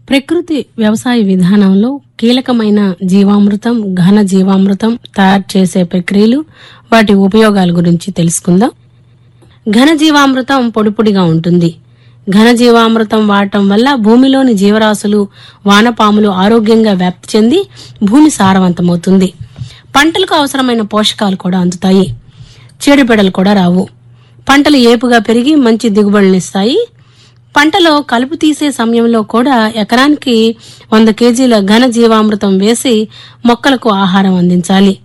ప్రకృతి వ్యవసాయ విధానంలో కీలకమైన జీవామృతం ఘన జీవామృతం తయారు చేసే ప్రక్రియలు వాటి ఉపయోగాల గురించి తెలుసుకుందాం ఘన జీవామృతం పొడి పొడిగా ఉంటుంది ఘన జీవామృతం వాడటం వల్ల భూమిలోని జీవరాశులు వానపాములు ఆరోగ్యంగా వ్యాప్తి చెంది భూమి సారవంతమవుతుంది పంటలకు అవసరమైన పోషకాలు కూడా అందుతాయి చీడపీడలు కూడా రావు పంటలు ఏపుగా పెరిగి మంచి దిగుబడులనిస్తాయి పంటలో కలుపు తీసే సమయంలో కూడా ఎకరానికి వంద కేజీల ఘన జీవామృతం వేసి మొక్కలకు ఆహారం అందించాలి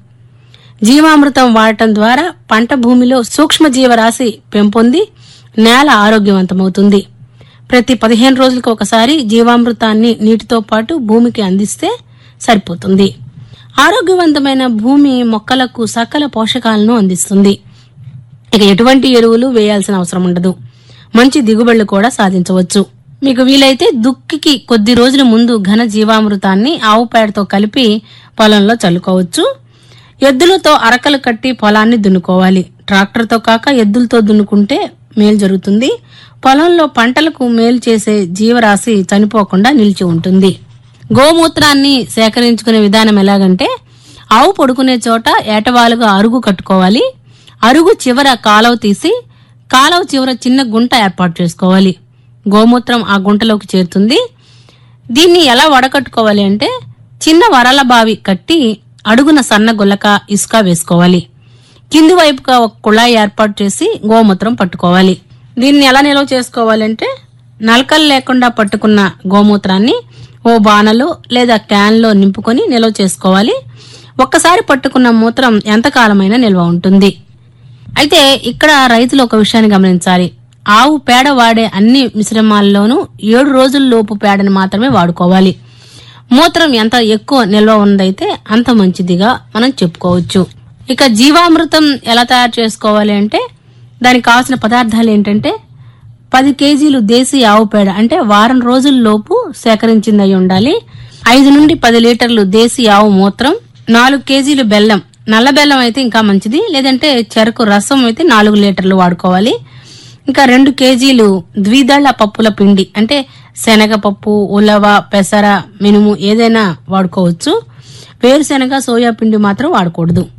జీవామృతం వాడటం ద్వారా పంట భూమిలో సూక్ష్మ జీవరాశి పెంపొంది నేల ఆరోగ్యవంతమవుతుంది ప్రతి పదిహేను రోజులకు ఒకసారి జీవామృతాన్ని నీటితో పాటు భూమికి అందిస్తే సరిపోతుంది ఆరోగ్యవంతమైన భూమి మొక్కలకు సకల పోషకాలను అందిస్తుంది ఇక ఎటువంటి ఎరువులు వేయాల్సిన అవసరం ఉండదు మంచి దిగుబడులు కూడా సాధించవచ్చు మీకు వీలైతే దుక్కికి కొద్ది రోజుల ముందు ఘన జీవామృతాన్ని ఆవు పేడతో కలిపి పొలంలో చల్లుకోవచ్చు ఎద్దులతో అరకలు కట్టి పొలాన్ని దున్నుకోవాలి ట్రాక్టర్తో కాక ఎద్దులతో దున్నుకుంటే మేలు జరుగుతుంది పొలంలో పంటలకు మేలు చేసే జీవరాశి చనిపోకుండా నిలిచి ఉంటుంది గోమూత్రాన్ని సేకరించుకునే విధానం ఎలాగంటే ఆవు పడుకునే చోట ఏటవాలుగా అరుగు కట్టుకోవాలి అరుగు చివర కాలువ తీసి కాలువ చివర చిన్న గుంట ఏర్పాటు చేసుకోవాలి గోమూత్రం ఆ గుంటలోకి చేరుతుంది దీన్ని ఎలా వడకట్టుకోవాలి అంటే చిన్న వరల బావి కట్టి అడుగున సన్న గుల్లక ఇసుక వేసుకోవాలి కింది వైపుగా ఒక కుళాయి ఏర్పాటు చేసి గోమూత్రం పట్టుకోవాలి దీన్ని ఎలా నిల్వ చేసుకోవాలంటే నలకలు లేకుండా పట్టుకున్న గోమూత్రాన్ని ఓ బాణలో లేదా క్యాన్లో నింపుకొని నిల్వ చేసుకోవాలి ఒక్కసారి పట్టుకున్న మూత్రం ఎంతకాలమైనా నిల్వ ఉంటుంది అయితే ఇక్కడ రైతులు ఒక విషయాన్ని గమనించాలి ఆవు పేడ వాడే అన్ని మిశ్రమాల్లోనూ ఏడు రోజుల లోపు పేడని మాత్రమే వాడుకోవాలి మూత్రం ఎంత ఎక్కువ నిల్వ ఉందైతే అంత మంచిదిగా మనం చెప్పుకోవచ్చు ఇక జీవామృతం ఎలా తయారు చేసుకోవాలి అంటే దానికి కావాల్సిన పదార్థాలు ఏంటంటే పది కేజీలు దేశీ ఆవు పేడ అంటే వారం రోజుల లోపు సేకరించింది అయి ఉండాలి ఐదు నుండి పది లీటర్లు దేశీ ఆవు మూత్రం నాలుగు కేజీలు బెల్లం నల్ల బెల్లం అయితే ఇంకా మంచిది లేదంటే చెరకు రసం అయితే నాలుగు లీటర్లు వాడుకోవాలి ఇంకా రెండు కేజీలు ద్విదళ పప్పుల పిండి అంటే శనగపప్పు ఉలవ పెసర మినుము ఏదైనా వాడుకోవచ్చు వేరుశెనగ సోయా పిండి మాత్రం వాడకూడదు